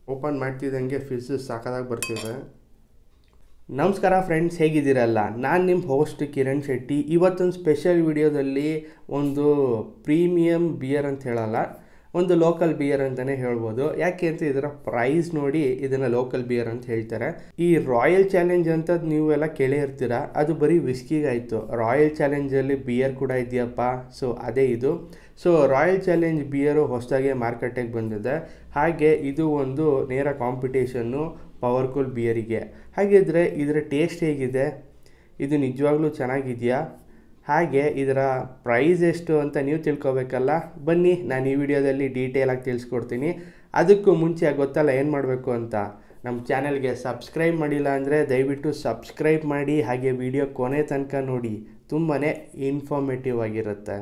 open ಮಾಡ್ತಿದ್ದಂಗೆ fizz ಸಾಕಾಗಿ ಬರ್ತಿದೆ ನಮಸ್ಕಾರ ಫ್ರೆಂಡ್ಸ್ ಹೇಗಿದ್ದೀರಲ್ಲ ನಾನು ನಿಮ್ಮ ಹೋಸ್ಟ್ ಕಿರಣ್ ಶೆಟ್ಟಿ ಇವತ್ತೊಂದು ಸ್ಪೆಷಲ್ ವಿಡಿಯೋದಲ್ಲಿ ಒಂದು ಪ್ರೀಮಿಯಂ ಬಿಯರ್ ಅಂತ ಹೇಳಲ್ಲ ಒಂದು ಲೋಕಲ್ ಬಿಯರ್ ಅಂತಲೇ ಹೇಳ್ಬೋದು ಯಾಕೆ ಅಂತ ಇದರ ಪ್ರೈಸ್ ನೋಡಿ ಇದನ್ನು ಲೋಕಲ್ ಬಿಯರ್ ಅಂತ ಹೇಳ್ತಾರೆ ಈ ರಾಯಲ್ ಚಾಲೆಂಜ್ ಅಂತ ನೀವೆಲ್ಲ ಕೇಳೇ ಇರ್ತೀರ ಅದು ಬರೀ ವಿಸ್ಕಿಗಾಯಿತು ರಾಯಲ್ ಚಾಲೆಂಜಲ್ಲಿ ಬಿಯರ್ ಕೂಡ ಇದೆಯಪ್ಪ ಸೊ ಅದೇ ಇದು ಸೊ ರಾಯಲ್ ಚಾಲೆಂಜ್ ಬಿಯರು ಹೊಸದಾಗಿ ಮಾರ್ಕೆಟಿಗೆ ಬಂದಿದೆ ಹಾಗೆ ಇದು ಒಂದು ನೇರ ಕಾಂಪಿಟೇಷನ್ನು ಪವರ್ಫುಲ್ ಬಿಯರಿಗೆ ಹಾಗಿದ್ರೆ ಇದರ ಟೇಸ್ಟ್ ಹೇಗಿದೆ ಇದು ನಿಜವಾಗ್ಲೂ ಚೆನ್ನಾಗಿದೆಯಾ ಹಾಗೆ ಇದರ ಪ್ರೈಸ್ ಎಷ್ಟು ಅಂತ ನೀವು ತಿಳ್ಕೊಬೇಕಲ್ಲ ಬನ್ನಿ ನಾನು ಈ ವಿಡಿಯೋದಲ್ಲಿ ಡೀಟೇಲಾಗಿ ತಿಳಿಸ್ಕೊಡ್ತೀನಿ ಅದಕ್ಕೂ ಮುಂಚೆ ಗೊತ್ತಲ್ಲ ಏನು ಮಾಡಬೇಕು ಅಂತ ನಮ್ಮ ಚಾನೆಲ್ಗೆ ಸಬ್ಸ್ಕ್ರೈಬ್ ಮಾಡಿಲ್ಲ ಅಂದರೆ ದಯವಿಟ್ಟು ಸಬ್ಸ್ಕ್ರೈಬ್ ಮಾಡಿ ಹಾಗೆ ವಿಡಿಯೋ ಕೊನೆ ತನಕ ನೋಡಿ ತುಂಬಾ ಇನ್ಫಾರ್ಮೇಟಿವ್ ಆಗಿರುತ್ತೆ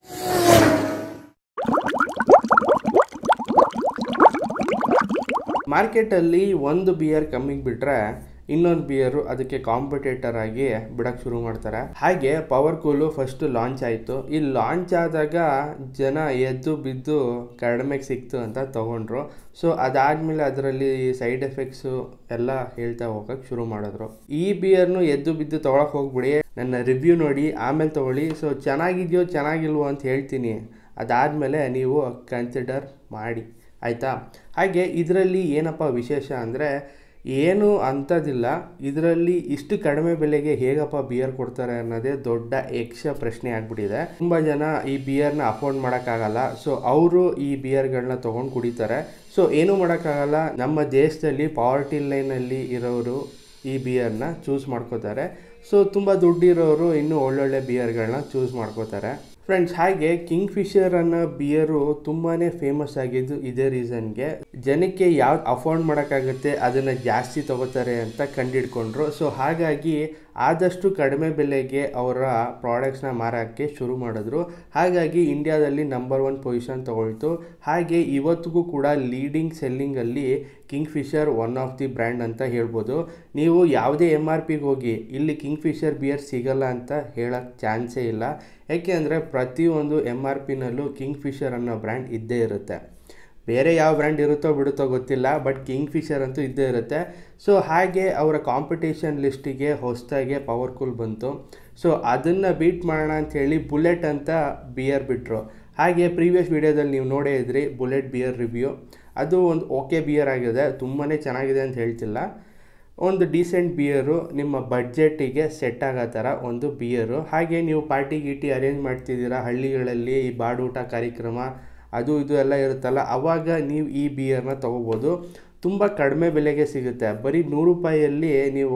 ಮಾರ್ಕೆಟಲ್ಲಿ ಒಂದು ಬಿಯರ್ ಕಮ್ಮಿಗೆ ಬಿಟ್ಟರೆ ಇನ್ನೊಂದು ಬಿಯರು ಅದಕ್ಕೆ ಕಾಂಪಿಟೇಟರ್ ಆಗಿ ಬಿಡಕ್ಕೆ ಶುರು ಮಾಡ್ತಾರೆ ಹಾಗೆ ಪವರ್ ಕೂಲು ಫಸ್ಟ್ ಲಾಂಚ್ ಆಯಿತು ಈ ಲಾಂಚ್ ಆದಾಗ ಜನ ಎದ್ದು ಬಿದ್ದು ಕಡಿಮೆಗೆ ಸಿಕ್ತು ಅಂತ ತೊಗೊಂಡ್ರು ಸೊ ಅದಾದಮೇಲೆ ಅದರಲ್ಲಿ ಸೈಡ್ ಎಫೆಕ್ಟ್ಸು ಎಲ್ಲ ಹೇಳ್ತಾ ಹೋಗಕ್ಕೆ ಶುರು ಮಾಡಿದ್ರು ಈ ಬಿಯರ್ನು ಎದ್ದು ಬಿದ್ದು ತೊಗೊಳಕ್ಕೆ ಹೋಗ್ಬಿಡಿ ನನ್ನ ರಿವ್ಯೂ ನೋಡಿ ಆಮೇಲೆ ತೊಗೊಳ್ಳಿ ಸೊ ಚೆನ್ನಾಗಿದೆಯೋ ಚೆನ್ನಾಗಿಲ್ವೋ ಅಂತ ಹೇಳ್ತೀನಿ ಅದಾದಮೇಲೆ ನೀವು ಕನ್ಸಿಡರ್ ಮಾಡಿ ಆಯಿತಾ ಹಾಗೆ ಇದರಲ್ಲಿ ಏನಪ್ಪ ವಿಶೇಷ ಅಂದರೆ ಏನು ಅಂಥದ್ದಿಲ್ಲ ಇದರಲ್ಲಿ ಇಷ್ಟು ಕಡಿಮೆ ಬೆಲೆಗೆ ಹೇಗಪ್ಪ ಬಿಯರ್ ಕೊಡ್ತಾರೆ ಅನ್ನೋದೇ ದೊಡ್ಡ ಯಕ್ಷ ಪ್ರಶ್ನೆ ಆಗ್ಬಿಟ್ಟಿದೆ ತುಂಬ ಜನ ಈ ಬಿಯರ್ನ ಅಫೋರ್ಡ್ ಮಾಡೋಕ್ಕಾಗಲ್ಲ ಸೊ ಅವರು ಈ ಬಿಯರ್ಗಳನ್ನ ತೊಗೊಂಡು ಕುಡಿತಾರೆ ಸೊ ಏನೂ ಮಾಡೋಕ್ಕಾಗಲ್ಲ ನಮ್ಮ ದೇಶದಲ್ಲಿ ಪಾವರ್ಟಿ ಲೈನಲ್ಲಿ ಇರೋರು ಈ ಬಿಯರ್ನ ಚೂಸ್ ಮಾಡ್ಕೋತಾರೆ ಸೊ ತುಂಬ ದುಡ್ಡಿರೋರು ಇನ್ನೂ ಒಳ್ಳೊಳ್ಳೆ ಬಿಯರ್ಗಳನ್ನ ಚೂಸ್ ಮಾಡ್ಕೋತಾರೆ ಫ್ರೆಂಡ್ಸ್ ಹಾಗೆ ಕಿಂಗ್ ಫಿಶರ್ ಅನ್ನೋ ಬಿಯರು ತುಂಬಾ ಫೇಮಸ್ ಆಗಿದ್ದು ಇದೇ ರೀಸನ್ಗೆ ಜನಕ್ಕೆ ಯಾವ್ದು ಅಫೋರ್ಡ್ ಮಾಡೋಕ್ಕಾಗುತ್ತೆ ಅದನ್ನು ಜಾಸ್ತಿ ತಗೋತಾರೆ ಅಂತ ಕಂಡಿಡ್ಕೊಂಡ್ರು ಸೊ ಹಾಗಾಗಿ ಆದಷ್ಟು ಕಡಿಮೆ ಬೆಲೆಗೆ ಅವರ ಪ್ರಾಡಕ್ಟ್ಸ್ನ ಮಾರೋಕ್ಕೆ ಶುರು ಮಾಡಿದ್ರು ಹಾಗಾಗಿ ಇಂಡಿಯಾದಲ್ಲಿ ನಂಬರ್ ಒನ್ ಪೊಸಿಷನ್ ತಗೊಳ್ತು ಹಾಗೆ ಇವತ್ತಿಗೂ ಕೂಡ ಲೀಡಿಂಗ್ ಸೆಲ್ಲಿಂಗಲ್ಲಿ Kingfisher one of the brand ಅಂತ ಹೇಳ್ಬೋದು ನೀವು ಯಾವುದೇ ಎಮ್ ಆರ್ ಪಿಗೆ ಹೋಗಿ ಇಲ್ಲಿ ಕಿಂಗ್ ಫಿಶರ್ ಬಿಯರ್ ಸಿಗಲ್ಲ ಅಂತ ಹೇಳೋಕ್ಕೆ ಚಾನ್ಸೇ ಇಲ್ಲ ಯಾಕೆ ಅಂದರೆ ಪ್ರತಿಯೊಂದು ಎಮ್ ಆರ್ ಪಿನಲ್ಲೂ ಕಿಂಗ್ ಫಿಶರ್ ಅನ್ನೋ ಬ್ರ್ಯಾಂಡ್ ಇದ್ದೇ ಇರುತ್ತೆ ಬೇರೆ ಯಾವ ಬ್ರ್ಯಾಂಡ್ ಇರುತ್ತೋ ಬಿಡುತ್ತೋ ಗೊತ್ತಿಲ್ಲ ಬಟ್ ಕಿಂಗ್ ಫಿಶರ್ ಅಂತೂ ಇದ್ದೇ ಇರುತ್ತೆ ಸೊ ಹಾಗೆ ಅವರ ಕಾಂಪಿಟೇಷನ್ ಲಿಸ್ಟಿಗೆ ಹೊಸದಾಗೆ ಪವರ್ಫುಲ್ ಬಂತು ಸೊ ಅದನ್ನು ಬೀಟ್ ಮಾಡೋಣ ಅಂಥೇಳಿ ಬುಲೆಟ್ ಅಂತ ಬಿಯರ್ ಬಿಟ್ಟರು ಹಾಗೆ ಪ್ರೀವಿಯಸ್ ವೀಡಿಯೋದಲ್ಲಿ ನೀವು ನೋಡೇ ಇದ್ರಿ ಬುಲೆಟ್ ಬಿಯರ್ ರಿವ್ಯೂ ಅದು ಒಂದು ಓಕೆ ಬಿಯರ್ ಆಗಿದೆ ತುಂಬಾ ಚೆನ್ನಾಗಿದೆ ಅಂತ ಹೇಳ್ತಿಲ್ಲ ಒಂದು ಡೀಸೆಂಟ್ ಬಿಯರು ನಿಮ್ಮ ಬಡ್ಜೆಟಿಗೆ ಸೆಟ್ ಆಗೋ ಥರ ಒಂದು ಬಿಯರು ಹಾಗೆ ನೀವು ಪಾರ್ಟಿ ಗೀಟಿ ಅರೇಂಜ್ ಮಾಡ್ತಿದ್ದೀರಾ ಹಳ್ಳಿಗಳಲ್ಲಿ ಈ ಬಾಡೂಟ ಕಾರ್ಯಕ್ರಮ ಅದು ಇದು ಎಲ್ಲ ಇರುತ್ತಲ್ಲ ಆವಾಗ ನೀವು ಈ ಬಿಯರ್ನ ತೊಗೋಬೋದು ತುಂಬ ಕಡಿಮೆ ಬೆಲೆಗೆ ಸಿಗುತ್ತೆ ಬರೀ ನೂರು ರೂಪಾಯಿಯಲ್ಲಿ ನೀವು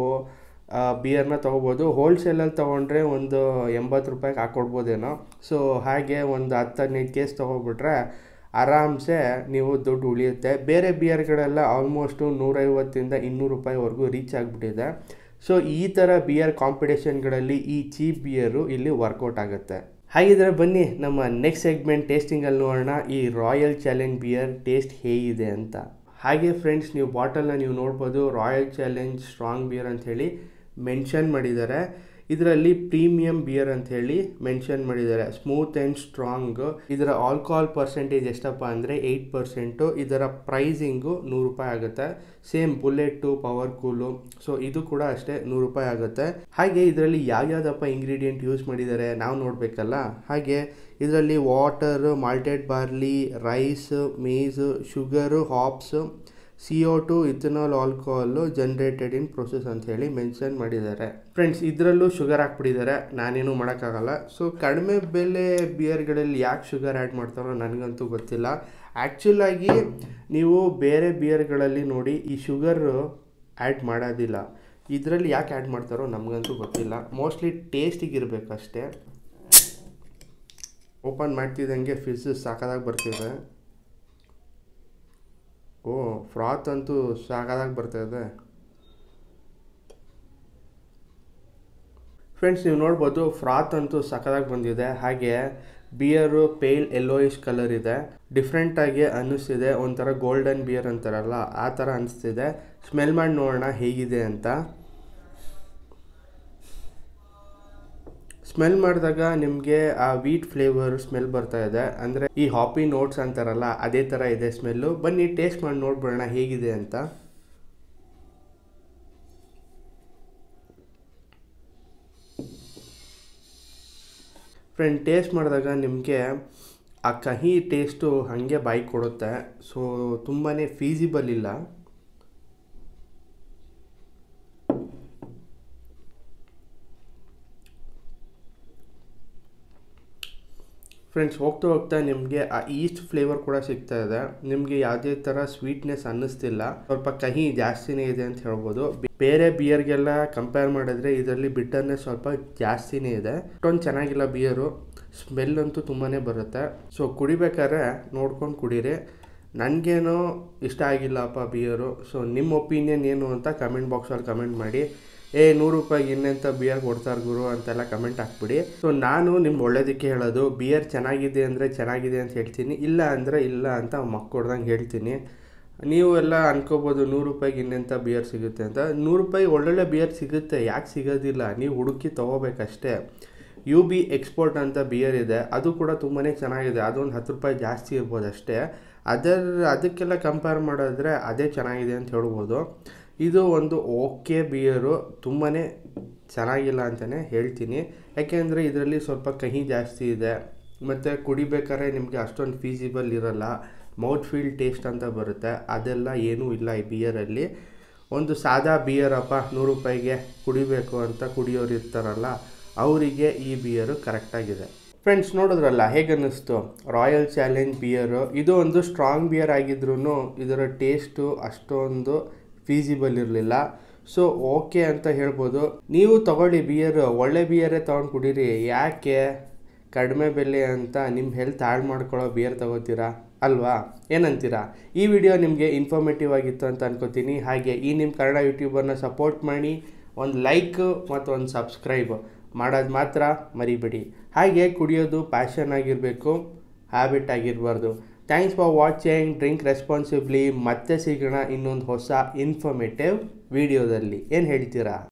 ಬಿಯರ್ನ ತೊಗೋಬೋದು ಹೋಲ್ಸೇಲಲ್ಲಿ ತೊಗೊಂಡ್ರೆ ಒಂದು ಎಂಬತ್ತು ರೂಪಾಯಿಗೆ ಹಾಕ್ಕೊಡ್ಬೋದೇನೋ ಸೊ ಹಾಗೆ ಒಂದು ಹತ್ತು ಹದಿನೈದು ಕೇಸ್ ತೊಗೊಬಿಟ್ರೆ ಆರಾಮ್ಸೆ ನೀವು ದುಡ್ಡು ಉಳಿಯುತ್ತೆ ಬೇರೆ ಬಿಯರ್ಗಳೆಲ್ಲ ಆಲ್ಮೋಸ್ಟು ನೂರೈವತ್ತಿಂದ ಇನ್ನೂರು ರೂಪಾಯಿವರೆಗೂ ರೀಚ್ ಆಗಿಬಿಟ್ಟಿದೆ ಸೊ ಈ ಥರ ಬಿಯರ್ ಕಾಂಪಿಟೇಷನ್ಗಳಲ್ಲಿ ಈ ಚೀಪ್ ಬಿಯರು ಇಲ್ಲಿ ವರ್ಕೌಟ್ ಆಗುತ್ತೆ ಹಾಗಿದ್ರೆ ಬನ್ನಿ ನಮ್ಮ ನೆಕ್ಸ್ಟ್ ಸೆಗ್ಮೆಂಟ್ ಟೇಸ್ಟಿಂಗಲ್ಲಿ ನೋಡೋಣ ಈ ರಾಯಲ್ ಚಾಲೆಂಜ್ ಬಿಯರ್ ಟೇಸ್ಟ್ ಹೇಗಿದೆ ಅಂತ ಹಾಗೆ ಫ್ರೆಂಡ್ಸ್ ನೀವು ಬಾಟಲ್ನ ನೀವು ನೋಡ್ಬೋದು ರಾಯಲ್ ಚಾಲೆಂಜ್ ಸ್ಟ್ರಾಂಗ್ ಬಿಯರ್ ಅಂತ ಹೇಳಿ ಮೆನ್ಷನ್ ಮಾಡಿದ್ದಾರೆ ಇದರಲ್ಲಿ ಪ್ರೀಮಿಯಂ ಬಿಯರ್ ಅಂತ ಹೇಳಿ ಮೆನ್ಷನ್ ಮಾಡಿದ್ದಾರೆ ಸ್ಮೂತ್ ಆ್ಯಂಡ್ ಸ್ಟ್ರಾಂಗ್ ಇದರ ಆಲ್ಕೋಹಾಲ್ ಪರ್ಸೆಂಟೇಜ್ ಎಷ್ಟಪ್ಪ ಅಂದರೆ ಏಯ್ಟ್ ಪರ್ಸೆಂಟು ಇದರ ಪ್ರೈಸಿಂಗು ನೂರು ರೂಪಾಯಿ ಆಗುತ್ತೆ same bullet power cool so ಇದು ಕೂಡ ಅಷ್ಟೇ ನೂರು ರೂಪಾಯಿ ಆಗುತ್ತೆ ಹಾಗೆ ಇದರಲ್ಲಿ ಯಾವ್ಯಾವ್ದಪ್ಪ ಇಂಗ್ರೀಡಿಯೆಂಟ್ ಯೂಸ್ ಮಾಡಿದ್ದಾರೆ ನಾವು ನೋಡಬೇಕಲ್ಲ ಹಾಗೆ ಇದರಲ್ಲಿ water malted barley rice maize sugar hops C O two ethanol alcohol generated in process ಅಂತ ಹೇಳಿ ಮೆನ್ಷನ್ ಮಾಡಿದ್ದಾರೆ ಫ್ರೆಂಡ್ಸ್ ಇದರಲ್ಲೂ ಶುಗರ್ ಹಾಕ್ಬಿಟ್ಟಿದ್ದಾರೆ ನಾನೇನು ಮಾಡೋಕ್ಕಾಗಲ್ಲ ಸೊ ಕಡಿಮೆ ಬೆಲೆ ಬಿಯರ್ಗಳಲ್ಲಿ ಯಾಕೆ ಶುಗರ್ ಆ್ಯಡ್ ಮಾಡ್ತಾರೋ ನನಗಂತೂ ಗೊತ್ತಿಲ್ಲ ಆ್ಯಕ್ಚುಲಾಗಿ ನೀವು ಬೇರೆ ಬಿಯರ್ಗಳಲ್ಲಿ ನೋಡಿ ಈ ಶುಗರು ಆ್ಯಡ್ ಮಾಡೋದಿಲ್ಲ ಇದರಲ್ಲಿ ಯಾಕೆ ಆ್ಯಡ್ ಮಾಡ್ತಾರೋ ನಮಗಂತೂ ಗೊತ್ತಿಲ್ಲ ಮೋಸ್ಟ್ಲಿ ಟೇಸ್ಟಿಗೆ ಇರಬೇಕಷ್ಟೇ ಓಪನ್ ಮಾಡ್ತಿದ್ದಂಗೆ ಫಿಸ್ ಸಾಕಾಗಿ ಬರ್ತಿದೆ ಓ ಫ್ರಾತ್ ಅಂತೂ ಸಾಕಾಗಿ ಬರ್ತಾಯಿದೆ ಫ್ರೆಂಡ್ಸ್ ನೀವು ನೋಡ್ಬೋದು ಫ್ರಾತ್ ಅಂತೂ ಸಖತ್ತಾಗಿ ಬಂದಿದೆ ಹಾಗೆ ಬಿಯರು ಪೇಲ್ ಯೆಲ್ಲೋಯಿಶ್ ಕಲರ್ ಇದೆ ಡಿಫ್ರೆಂಟಾಗಿ ಅನ್ನಿಸ್ತಿದೆ ಒಂಥರ ಗೋಲ್ಡನ್ ಬಿಯರ್ ಅಂತಾರಲ್ಲ ಆ ಥರ ಅನಿಸ್ತಿದೆ ಸ್ಮೆಲ್ ಮಾಡಿ ನೋಡೋಣ ಹೇಗಿದೆ ಅಂತ ಸ್ಮೆಲ್ ಮಾಡಿದಾಗ ನಿಮಗೆ ಆ ವೀಟ್ ಫ್ಲೇವರ್ ಸ್ಮೆಲ್ ಬರ್ತಾ ಇದೆ ಅಂದರೆ ಈ ಹಾಪಿ ನೋಟ್ಸ್ ಅಂತಾರಲ್ಲ ಅದೇ ಥರ ಇದೆ ಸ್ಮೆಲ್ಲು ಬನ್ನಿ ಟೇಸ್ಟ್ ಮಾಡಿ ನೋಡ್ಬಿಡೋಣ ಹೇಗಿದೆ ಅಂತ ಫ್ರೆಂಡ್ ಟೇಸ್ಟ್ ಮಾಡಿದಾಗ ನಿಮಗೆ ಆ ಕಹಿ ಟೇಸ್ಟು ಹಾಗೆ ಬಾಯಿ ಕೊಡುತ್ತೆ ಸೊ ತುಂಬಾ ಫೀಸಿಬಲ್ ಇಲ್ಲ ಫ್ರೆಂಡ್ಸ್ ಹೋಗ್ತಾ ಹೋಗ್ತಾ ನಿಮಗೆ ಆ ಈಸ್ಟ್ ಫ್ಲೇವರ್ ಕೂಡ ಸಿಗ್ತಾ ಇದೆ ನಿಮಗೆ ಯಾವುದೇ ಥರ ಸ್ವೀಟ್ನೆಸ್ ಅನ್ನಿಸ್ತಿಲ್ಲ ಸ್ವಲ್ಪ ಕಹಿ ಜಾಸ್ತಿನೇ ಇದೆ ಅಂತ ಹೇಳ್ಬೋದು ಬೇರೆ ಬಿಯರ್ಗೆಲ್ಲ ಕಂಪೇರ್ ಮಾಡಿದ್ರೆ ಇದರಲ್ಲಿ ಬಿಟ್ಟರ್ನೆಸ್ ಸ್ವಲ್ಪ ಜಾಸ್ತಿನೇ ಇದೆ ಅಷ್ಟೊಂದು ಚೆನ್ನಾಗಿಲ್ಲ ಬಿಯರು ಸ್ಮೆಲ್ ಅಂತೂ ತುಂಬಾ ಬರುತ್ತೆ ಸೊ ಕುಡಿಬೇಕಾದ್ರೆ ನೋಡ್ಕೊಂಡು ಕುಡೀರಿ ನನಗೇನೋ ಇಷ್ಟ ಆಗಿಲ್ಲಪ್ಪ ಬಿಯರು ಸೊ ನಿಮ್ಮ ಒಪಿನಿಯನ್ ಏನು ಅಂತ ಕಮೆಂಟ್ ಬಾಕ್ಸಲ್ಲಿ ಕಮೆಂಟ್ ಮಾಡಿ ಏ ನೂರು ರೂಪಾಯಿಗೆ ಇನ್ನೆಂತ ಬಿಯರ್ ಕೊಡ್ತಾರೆ ಗುರು ಅಂತೆಲ್ಲ ಕಮೆಂಟ್ ಹಾಕ್ಬಿಡಿ ಸೊ ನಾನು ನಿಮ್ಗೆ ಒಳ್ಳೇದಕ್ಕೆ ಹೇಳೋದು ಬಿಯರ್ ಚೆನ್ನಾಗಿದೆ ಅಂದರೆ ಚೆನ್ನಾಗಿದೆ ಅಂತ ಹೇಳ್ತೀನಿ ಇಲ್ಲ ಅಂದರೆ ಇಲ್ಲ ಅಂತ ಮಕ್ಕಳ್ದಂಗೆ ಹೇಳ್ತೀನಿ ನೀವು ಎಲ್ಲ ಅನ್ಕೋಬೋದು ನೂರು ರೂಪಾಯಿಗೆ ಇನ್ನೆಂಥ ಬಿಯರ್ ಸಿಗುತ್ತೆ ಅಂತ ನೂರು ರೂಪಾಯಿ ಒಳ್ಳೊಳ್ಳೆ ಬಿಯರ್ ಸಿಗುತ್ತೆ ಯಾಕೆ ಸಿಗೋದಿಲ್ಲ ನೀವು ಹುಡುಕಿ ತೊಗೋಬೇಕಷ್ಟೇ ಯು ಬಿ ಎಕ್ಸ್ಪೋರ್ಟ್ ಅಂತ ಬಿಯರ್ ಇದೆ ಅದು ಕೂಡ ತುಂಬಾ ಚೆನ್ನಾಗಿದೆ ಅದೊಂದು ಹತ್ತು ರೂಪಾಯಿ ಜಾಸ್ತಿ ಇರ್ಬೋದು ಅಷ್ಟೇ ಅದರ ಅದಕ್ಕೆಲ್ಲ ಕಂಪೇರ್ ಮಾಡಿದ್ರೆ ಅದೇ ಚೆನ್ನಾಗಿದೆ ಅಂತ ಹೇಳ್ಬೋದು ಇದು ಒಂದು ಓಕೆ ಬಿಯರು ತುಂಬಾ ಚೆನ್ನಾಗಿಲ್ಲ ಅಂತಲೇ ಹೇಳ್ತೀನಿ ಯಾಕೆಂದರೆ ಇದರಲ್ಲಿ ಸ್ವಲ್ಪ ಕಹಿ ಜಾಸ್ತಿ ಇದೆ ಮತ್ತು ಕುಡಿಬೇಕಾದ್ರೆ ನಿಮಗೆ ಅಷ್ಟೊಂದು ಫೀಸಿಬಲ್ ಇರಲ್ಲ ಮೌತ್ ಫೀಲ್ ಟೇಸ್ಟ್ ಅಂತ ಬರುತ್ತೆ ಅದೆಲ್ಲ ಏನೂ ಇಲ್ಲ ಈ ಬಿಯರಲ್ಲಿ ಒಂದು ಸಾದಾ ಬಿಯರಪ್ಪ ನೂರು ರೂಪಾಯಿಗೆ ಕುಡಿಬೇಕು ಅಂತ ಕುಡಿಯೋರು ಇರ್ತಾರಲ್ಲ ಅವರಿಗೆ ಈ ಬಿಯರು ಕರೆಕ್ಟಾಗಿದೆ ಫ್ರೆಂಡ್ಸ್ ನೋಡಿದ್ರಲ್ಲ ಹೇಗೆ ಅನ್ನಿಸ್ತು ರಾಯಲ್ ಚಾಲೆಂಜ್ ಬಿಯರು ಇದು ಒಂದು ಸ್ಟ್ರಾಂಗ್ ಬಿಯರ್ ಆಗಿದ್ರೂ ಇದರ ಟೇಸ್ಟು ಅಷ್ಟೊಂದು ಫೀಸಿಬಲ್ ಇರಲಿಲ್ಲ ಸೊ ಓಕೆ ಅಂತ ಹೇಳ್ಬೋದು ನೀವು ತಗೊಳ್ಳಿ ಬಿಯರು ಒಳ್ಳೆ ಬಿಯರೇ ತೊಗೊಂಡು ಕುಡೀರಿ ಯಾಕೆ ಕಡಿಮೆ ಬೆಲೆ ಅಂತ ನಿಮ್ಮ ಹೆಲ್ತ್ ಹಾಳು ಮಾಡ್ಕೊಳ್ಳೋ ಬಿಯರ್ ತಗೋತೀರಾ ಅಲ್ವಾ ಏನಂತೀರಾ ಈ ವಿಡಿಯೋ ನಿಮಗೆ ಇನ್ಫಾರ್ಮೇಟಿವ್ ಆಗಿತ್ತು ಅಂತ ಅನ್ಕೋತೀನಿ ಹಾಗೆ ಈ ನಿಮ್ಮ ಕನ್ನಡ ಯೂಟ್ಯೂಬರ್ನ ಸಪೋರ್ಟ್ ಮಾಡಿ ಒಂದು ಲೈಕ್ ಮತ್ತು ಒಂದು ಸಬ್ಸ್ಕ್ರೈಬ್ ಮಾಡೋದು ಮಾತ್ರ ಮರಿಬೇಡಿ ಹಾಗೆ ಕುಡಿಯೋದು ಪ್ಯಾಷನ್ ಆಗಿರಬೇಕು ಹ್ಯಾಬಿಟ್ ಆಗಿರಬಾರ್ದು thanks for watching drink responsibly ಮತ್ತೆ ಸಿಗೋಣ ಇನ್ನೊಂದು ಹೊಸ ಇನ್ಫಾರ್ಮೇಟಿವ್ ವಿಡಿಯೋದಲ್ಲಿ ಏನು ಹೇಳ್ತೀರಾ